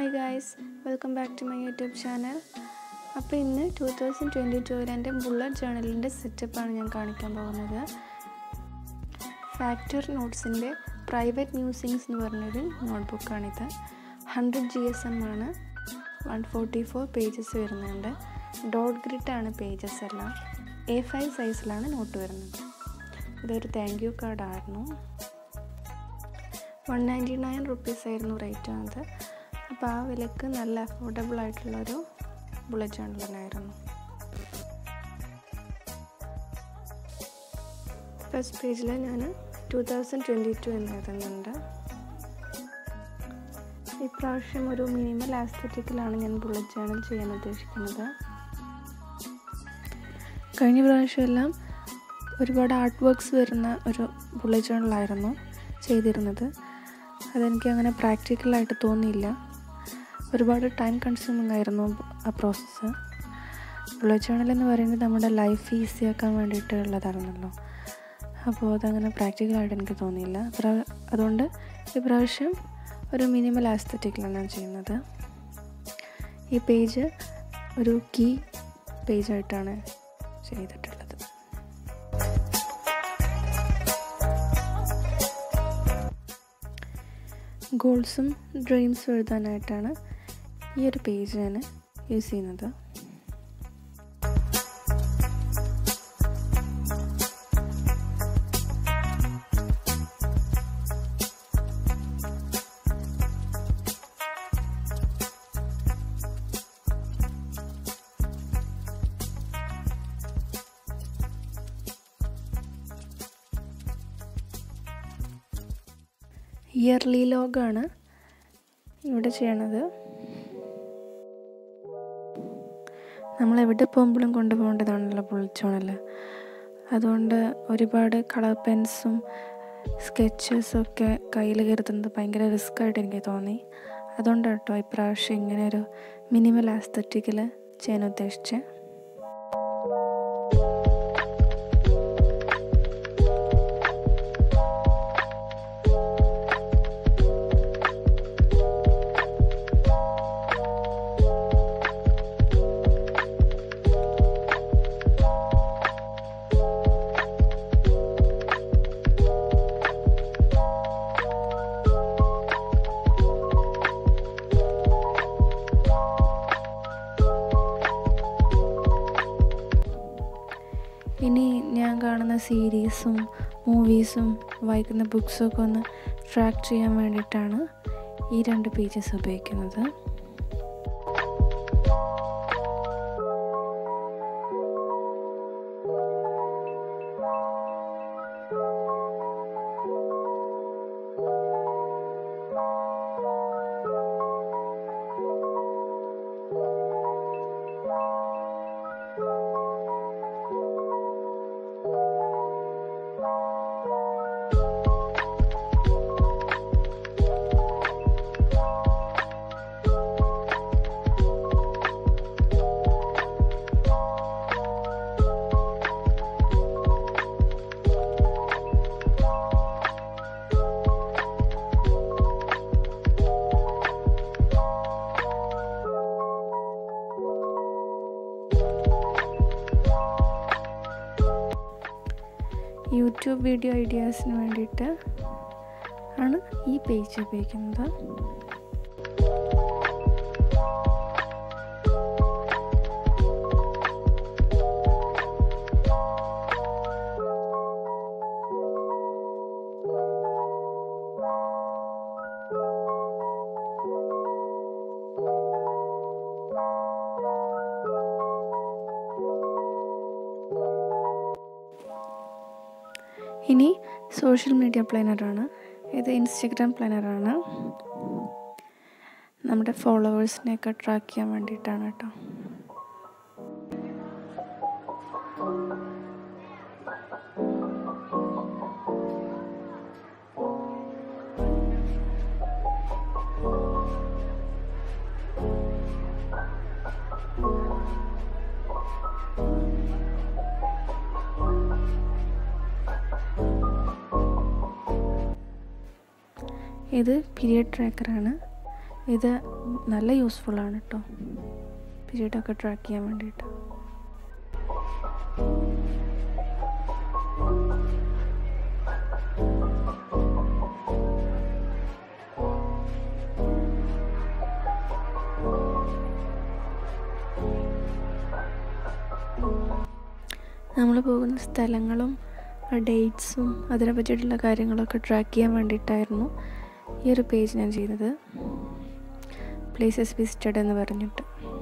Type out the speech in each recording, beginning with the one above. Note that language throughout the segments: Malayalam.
hi guys welcome back to my YouTube channel അപ്പോൾ ഇന്ന് ടു തൗസൻഡ് ട്വൻറ്റി ടൂവിൽ എൻ്റെ ബുള്ളറ്റ് ജേണലിൻ്റെ സെറ്റപ്പാണ് ഞാൻ കാണിക്കാൻ പോകുന്നത് ഫാക്ടർ നോട്ട്സിൻ്റെ പ്രൈവറ്റ് മ്യൂസിങ്സ് എന്ന് പറഞ്ഞൊരു നോട്ട്ബുക്കാണിത് ഹൺഡ്രഡ് ജി എസ് എം ആണ് വൺ ഫോർട്ടി ഫോർ പേജസ് വരുന്നുണ്ട് ഡോട്ട് ഗ്രിഡാണ് പേജസ് എല്ലാം എ ഫൈവ് സൈസിലാണ് നോട്ട് വരുന്നത് ഇതൊരു താങ്ക് യു കാർഡായിരുന്നു വൺ നയൻറ്റി നയൻ റുപ്പീസ് ആയിരുന്നു റേറ്റ് വന്നത് അപ്പോൾ ആ വിലക്ക് നല്ല അഫോർഡബിൾ ആയിട്ടുള്ളൊരു ബുള്ളറ്റ് ജേണൽ തന്നെയായിരുന്നു ഫസ്റ്റ് പേജിൽ ഞാൻ ടു തൗസൻഡ് ട്വൻറ്റി ടു എന്ന് എഴുതുന്നുണ്ട് ഇപ്രാവശ്യം ഒരു മിനിമൽ ആസ്തറ്റിക്കിലാണ് ഞാൻ ബുള്ളറ്റ് ജേണൽ ചെയ്യാൻ ഉദ്ദേശിക്കുന്നത് കഴിഞ്ഞ പ്രാവശ്യമെല്ലാം ഒരുപാട് ആർട്ട് വർക്ക്സ് വരുന്ന ഒരു ബുള്ളറ്റ് ജേണലായിരുന്നു ചെയ്തിരുന്നത് അതെനിക്ക് അങ്ങനെ പ്രാക്ടിക്കലായിട്ട് തോന്നിയില്ല ഒരുപാട് ടൈം കൺസ്യൂമിങ് ആയിരുന്നു ആ പ്രോസസ്സ് ബുള്ളറ്റ് ജേണൽ എന്ന് പറയുന്നത് നമ്മുടെ ലൈഫ് ഈസി ആക്കാൻ വേണ്ടിയിട്ടുള്ളതായിരുന്നല്ലോ അപ്പോൾ അതങ്ങനെ പ്രാക്ടിക്കലായിട്ട് എനിക്ക് തോന്നിയില്ല അതുകൊണ്ട് ഇപ്രാവശ്യം ഒരു മിനിമൽ ആസ്തറ്റിക്കിലാണ് ഞാൻ ചെയ്യുന്നത് ഈ പേജ് ഒരു കീ പേജായിട്ടാണ് ചെയ്തിട്ടുള്ളത് ഗോൾസും ഡ്രീംസും എഴുതാനായിട്ടാണ് ഈ ഒരു പേജ് ഞാൻ യൂസ് ചെയ്യുന്നത് ഇയർലി ലോഗാണ് ഇവിടെ ചെയ്യണത് നമ്മൾ എവിടെ പോകുമ്പോഴും കൊണ്ടുപോകേണ്ടതാണല്ലോ ബുള്ളറ്റ് ജേണൽ അതുകൊണ്ട് ഒരുപാട് കളർ പെൻസും സ്കെച്ചസും ഒക്കെ കയ്യിൽ കരുതുന്നത് ഭയങ്കര റിസ്ക് ആയിട്ട് എനിക്ക് തോന്നി അതുകൊണ്ടാണ് കേട്ടോ ഇപ്രാവശ്യം ഇങ്ങനെ ഒരു മിനിമൽ ആസ്തറ്റിക്കിൽ ചെയ്യാൻ ഉദ്ദേശിച്ചത് ഇനി ഞാൻ കാണുന്ന സീരീസും മൂവീസും വായിക്കുന്ന ബുക്സും ഒക്കെ ഒന്ന് ട്രാക്ക് ചെയ്യാൻ വേണ്ടിയിട്ടാണ് ഈ രണ്ട് പേജസ് ഉപയോഗിക്കുന്നത് യൂട്യൂബ് വീഡിയോ ഐഡിയാസിന് വേണ്ടിയിട്ട് ആണ് ഈ പേജ് ഉപയോഗിക്കുന്നത് ഇനി സോഷ്യൽ മീഡിയ പ്ലാനറാണ് ഇത് ഇൻസ്റ്റഗ്രാം പ്ലാനറാണ് നമ്മുടെ ഫോളോവേഴ്സിനെയൊക്കെ ട്രാക്ക് ചെയ്യാൻ വേണ്ടിയിട്ടാണ് കേട്ടോ ഇത് പീരിയഡ് ട്രാക്കറാണ് ഇത് നല്ല യൂസ്ഫുള്ളാണ് കേട്ടോ പീരീഡൊക്കെ ട്രാക്ക് ചെയ്യാൻ വേണ്ടിയിട്ട് നമ്മൾ പോകുന്ന സ്ഥലങ്ങളും ഡേറ്റ്സും അതിനെ പറ്റിയിട്ടുള്ള കാര്യങ്ങളൊക്കെ ട്രാക്ക് ചെയ്യാൻ വേണ്ടിയിട്ടായിരുന്നു ഈ ഒരു പേജ് ഞാൻ ചെയ്തത് പ്ലേസസ് വിസിറ്റഡ് എന്ന് പറഞ്ഞിട്ട്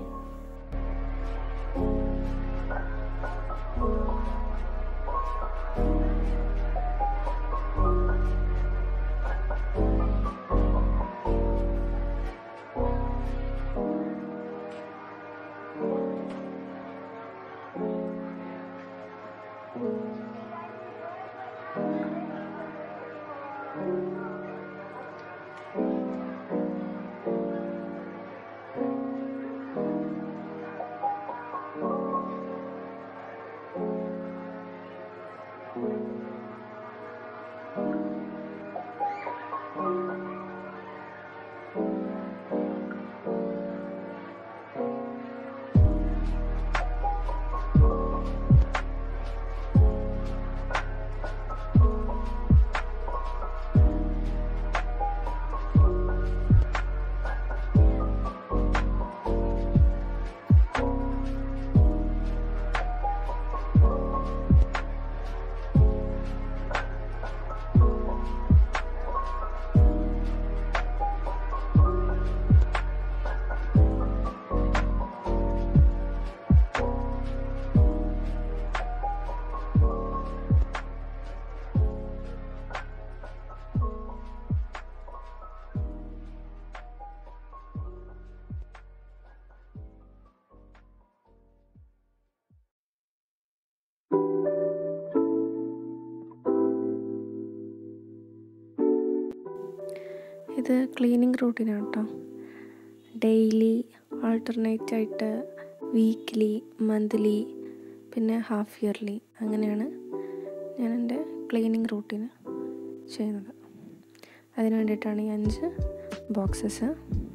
ഇത് ക്ലീനിങ് റൂട്ടീനാണ് കേട്ടോ ഡെയിലി ആൾട്ടർനേറ്റ് ആയിട്ട് വീക്ക്ലി മന്ത്ലി പിന്നെ ഹാഫ് ഇയർലി അങ്ങനെയാണ് ഞാൻ എൻ്റെ ക്ലീനിങ് റൂട്ടീന് ചെയ്യുന്നത് അതിന് വേണ്ടിയിട്ടാണ് ഈ അഞ്ച് ബോക്സസ്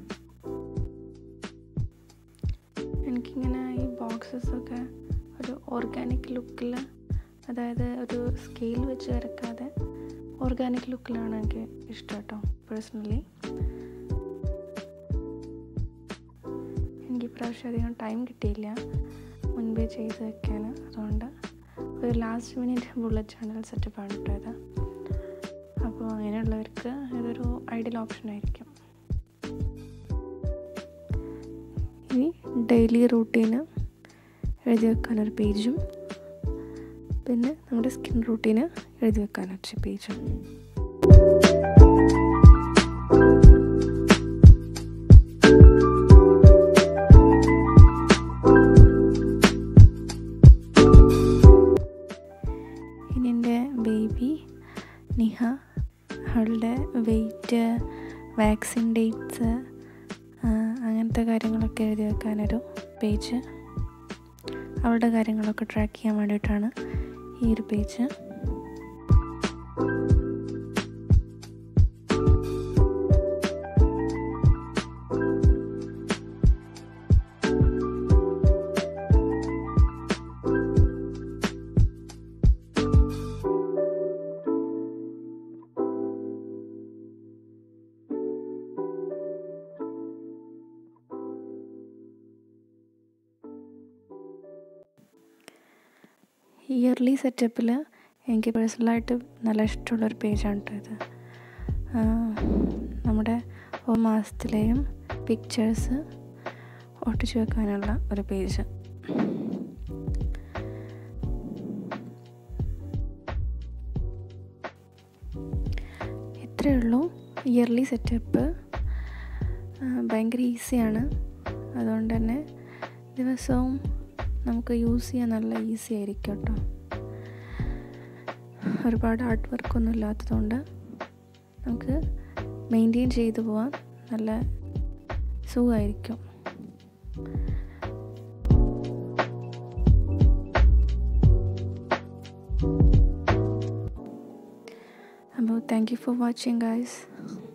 എനിക്കിങ്ങനെ ഈ ബോക്സസൊക്കെ ഒരു ഓർഗാനിക് ലുക്കിൽ അതായത് ഒരു സ്കെയിൽ വെച്ച് വരക്കാതെ ഓർഗാനിക് ലുക്കിലാണ് എനിക്ക് ഇഷ്ടം കേട്ടോ പേഴ്സണലി എനിക്ക് ഇപ്രാവശ്യം അധികം ടൈം കിട്ടിയില്ല മുൻപേ ചെയ്ത് വെക്കാൻ അതുകൊണ്ട് ഒരു ലാസ്റ്റ് മിനിറ്റ് ബുള്ളറ്റ് ചാനൽ സെറ്റപ്പാണ് കേട്ടോ ഇത് അപ്പോൾ അങ്ങനെയുള്ളവർക്ക് ഇതൊരു ഐഡിയൽ ഓപ്ഷൻ ആയിരിക്കും ഇനി ഡെയിലി റൂട്ടീന് എഴുതി വെക്കാനൊരു പേജും പിന്നെ നമ്മുടെ സ്കിൻ റൂട്ടീന് എഴുതി വെക്കാനൊരു പേജും ഇനി എൻ്റെ ബേബി നിഹ അവളുടെ വെയിറ്റ് വാക്സിൻ ഡേറ്റ്സ് അങ്ങനത്തെ കാര്യങ്ങളൊക്കെ എഴുതി വെക്കാനൊരു പേജ് അവളുടെ കാര്യങ്ങളൊക്കെ ട്രാക്ക് ചെയ്യാൻ വേണ്ടിയിട്ടാണ് ഈ ഒരു പേജ് ഇയർലി സെറ്റപ്പിൽ എനിക്ക് പേഴ്സണലായിട്ട് നല്ല ഇഷ്ടമുള്ളൊരു പേജാണ് കേട്ടോ ഇത് നമ്മുടെ ഒരു മാസത്തിലെയും പിക്ചേഴ്സ് ഒട്ടിച്ചു വെക്കാനുള്ള ഒരു പേജ് ഇത്രയേ ഉള്ളൂ ഇയർലി സെറ്റപ്പ് ഭയങ്കര ഈസിയാണ് അതുകൊണ്ട് തന്നെ ദിവസവും നമുക്ക് യൂസ് ചെയ്യാൻ നല്ല ഈസി ആയിരിക്കും കേട്ടോ ഒരുപാട് ആർട്ട് വർക്കൊന്നും ഇല്ലാത്തതുകൊണ്ട് നമുക്ക് മെയിൻറ്റെയിൻ ചെയ്തു പോകാൻ നല്ല സുഖമായിരിക്കും അപ്പോൾ thank you for watching guys